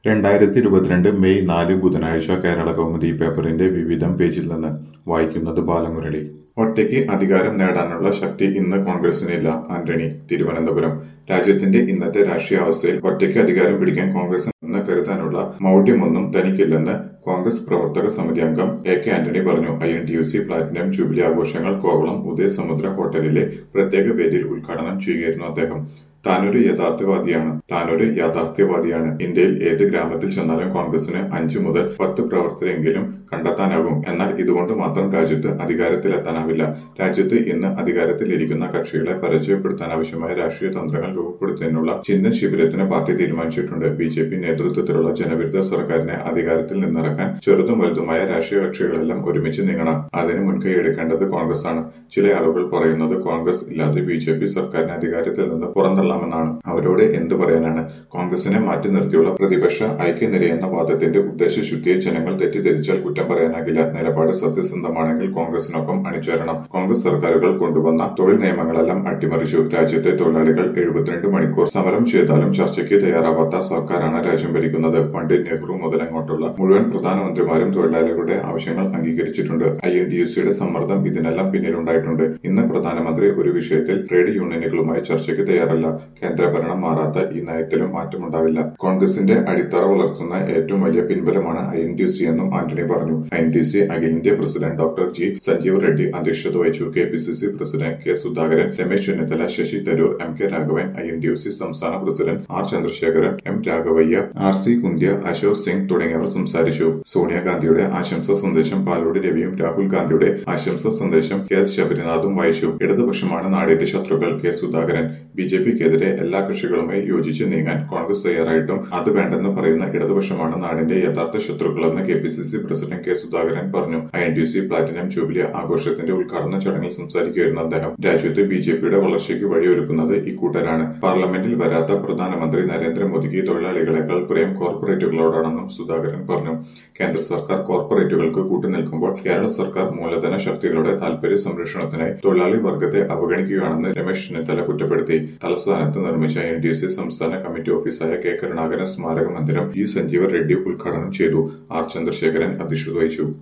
രണ്ടായിരത്തി ഇരുപത്തിരണ്ട് മെയ് നാല് ബുധനാഴ്ച കേരള കൗമുദി പേപ്പറിന്റെ വിവിധം പേജിൽ നിന്ന് വായിക്കുന്നത് ബാലമുരളി ഒറ്റയ്ക്ക് അധികാരം നേടാനുള്ള ശക്തി ഇന്ന് കോൺഗ്രസിനില്ല ആന്റണി തിരുവനന്തപുരം രാജ്യത്തിന്റെ ഇന്നത്തെ രാഷ്ട്രീയ അവസ്ഥയിൽ ഒറ്റയ്ക്ക് അധികാരം പിടിക്കാൻ കോൺഗ്രസ് എന്ന് കരുതാനുള്ള മൗഢ്യമൊന്നും തനിക്കില്ലെന്ന് കോൺഗ്രസ് പ്രവർത്തക സമിതി അംഗം എ കെ ആന്റണി പറഞ്ഞു I N T U C platinum jubilee ആഘോഷങ്ങൾ കോവളം ഉദയസമുദ്ര ഹോട്ടലിലെ പ്രത്യേക വേദിയിൽ ഉദ്ഘാടനം ചെയ്യുകയായിരുന്നു അദ്ദേഹം താനൊരു യഥാർത്ഥവാദിയാണ് താനൊരു യാഥാർത്ഥ്യവാദിയാണ് ഇന്ത്യയിൽ ഏത് ഗ്രാമത്തിൽ ചെന്നാലും കോൺഗ്രസിന് അഞ്ചു മുതൽ പത്ത് പ്രവർത്തകരെങ്കിലും കണ്ടെത്താനാകും എന്നാൽ ഇതുകൊണ്ട് മാത്രം രാജ്യത്ത് അധികാരത്തിലെത്താനാവില്ല രാജ്യത്ത് ഇന്ന് അധികാരത്തിലിരിക്കുന്ന കക്ഷികളെ പരാജയപ്പെടുത്താൻ ആവശ്യമായ രാഷ്ട്രീയ തന്ത്രങ്ങൾ രൂപപ്പെടുത്തുന്നതിനുള്ള ചിഹ്ന ശിബിരത്തിന് പാർട്ടി തീരുമാനിച്ചിട്ടുണ്ട് ബി ജെ പി നേതൃത്വത്തിലുള്ള ജനവിരുദ്ധ സർക്കാരിനെ അധികാരത്തിൽ നിന്നിറക്കാൻ ചെറുതും വലുതുമായ രാഷ്ട്രീയ കക്ഷികളെല്ലാം ഒരുമിച്ച് നീങ്ങണം അതിന് മുൻകൈ എടുക്കേണ്ടത് കോൺഗ്രസ് ആണ് ചില ആളുകൾ പറയുന്നത് കോൺഗ്രസ് ഇല്ലാതെ ബി ജെ പി സർക്കാരിനെ അധികാരത്തിൽ നിന്ന് പുറന്തള്ളാമെന്നാണ് അവരോട് എന്ത് പറയാനാണ് കോൺഗ്രസിനെ മാറ്റി നിർത്തിയുള്ള പ്രതിപക്ഷ ഐക്യനിരയെന്ന വാദത്തിന്റെ ഉദ്ദേശശുദ്ധിയെ ജനങ്ങൾ തെറ്റിദ്ധരിച്ചാൽ കുറ്റം പറയാനാകില്ല നിലപാട് സത്യസന്ധമാണെങ്കിൽ കോൺഗ്രസിനൊപ്പം അണിചേരണം കോൺഗ്രസ് സർക്കാരുകൾ കൊണ്ടുവന്ന തൊഴിൽ നിയമങ്ങളെല്ലാം അട്ടിമറിച്ചു രാജ്യത്തെ തൊഴിലാളികൾ എഴുപത്തിരണ്ട് മണിക്കൂർ സമരം ചെയ്താലും ചർച്ചയ്ക്ക് തയ്യാറാവാത്ത സർക്കാരാണ് രാജ്യം ഭരിക്കുന്നത് പണ്ഡിറ്റ് നെഹ്റു മുതലങ്ങോട്ടുള്ള മുഴുവൻ പ്രധാനമന്ത്രിമാരും തൊഴിലാളികളുടെ ആവശ്യങ്ങൾ അംഗീകരിച്ചിട്ടുണ്ട് ഐ എൻ ഡി യു സിയുടെ സമ്മർദ്ദം ഇതിനെല്ലാം പിന്നിലുണ്ടായിട്ടുണ്ട് ഇന്ന് പ്രധാനമന്ത്രി ഒരു വിഷയത്തിൽ ട്രേഡ് യൂണിയനുകളുമായി ചർച്ചയ്ക്ക് തയ്യാറല്ല കേന്ദ്രഭരണം മാറാത്ത ഈ നയത്തിലും മാറ്റമുണ്ടാവില്ല കോൺഗ്രസിന്റെ അടിത്തറ വളർത്തുന്ന ഏറ്റവും വലിയ പിൻബലമാണ് ഐ എൻ ഡി സി എന്നും ആന്റണി പറഞ്ഞു ഐ എൻ ഡി സി അഖിലേന്ത്യാ president doctor G Sanjeev Reddy അധ്യക്ഷത വഹിച്ചു K P C C president K Sudhakaran Ramesh Chennithala Shashi Tharoor M K Raghavan I N D U C സംസ്ഥാന president R Chandrasekharan M Raghavaiah R C Kuntia Ashok Singh തുടങ്ങിയവർ സംസാരിച്ചു സോണിയാഗാന്ധിയുടെ ആശംസാ സന്ദേശം പാലോട് രവിയും രാഹുൽ ഗാന്ധിയുടെ ആശംസാ സന്ദേശം കെ എസ് ശബരിനാഥും വായിച്ചു ഇടതുപക്ഷമാണ് നാടിന്റെ ശത്രുക്കൾ കെ സുധാകരൻ ബി ജെ പിക്കെതിരെ എല്ലാ കക്ഷികളുമായി യോജിച്ച് നീങ്ങാൻ കോൺഗ്രസ് തയ്യാറായിട്ടും അത് വേണ്ടെന്ന് പറയുന്ന ഇടതുപക്ഷമാണ് നാടിന്റെ യഥാർത്ഥ ശത്രുക്കളെന്ന് K P C C president K Sudhakaran പറഞ്ഞു I N T C platinum jubilee ആഘോഷത്തിന്റെ ഉദ്ഘാടന ചടങ്ങിൽ സംസാരിക്കുകയായിരുന്നു അദ്ദേഹം രാജ്യത്ത് ബി ജെ പിയുടെ വളർച്ചയ്ക്ക് വഴിയൊരുക്കുന്നത് ഇക്കൂട്ടരാണ് പാർലമെന്റിൽ വരാത്ത പ്രധാനമന്ത്രി നരേന്ദ്രമോദിക്ക് തൊഴിലാളികളെക്കാൾ പ്രിയം കോർപ്പറേറ്റുകളോടാണെന്നും സുധാകരൻ പറഞ്ഞു കേന്ദ്ര സർക്കാർ കോർപ്പറേറ്റുകൾക്ക് കൂട്ടുനിൽക്കുമ്പോൾ കേരള സർക്കാർ മൂലധന ശക്തികളുടെ താൽപര്യ സംരക്ഷണത്തിനായി തൊഴിലാളി വർഗത്തെ അവഗണിക്കുകയാണെന്ന് രമേശ് ചെന്നിത്തല കുറ്റപ്പെടുത്തി തലസ്ഥാനത്ത് നിർമ്മിച്ച എൻ ഡി സി സംസ്ഥാന കമ്മിറ്റി ഓഫീസായ കെ കരുണാകരൻ സ്മാരക മന്ദിരം ജി സഞ്ജീവ റെഡ്ഡി ഉദ്ഘാടനം ചെയ്തു ആർ ചന്ദ്രശേഖരൻ അധ്യക്ഷത വഹിച്ചു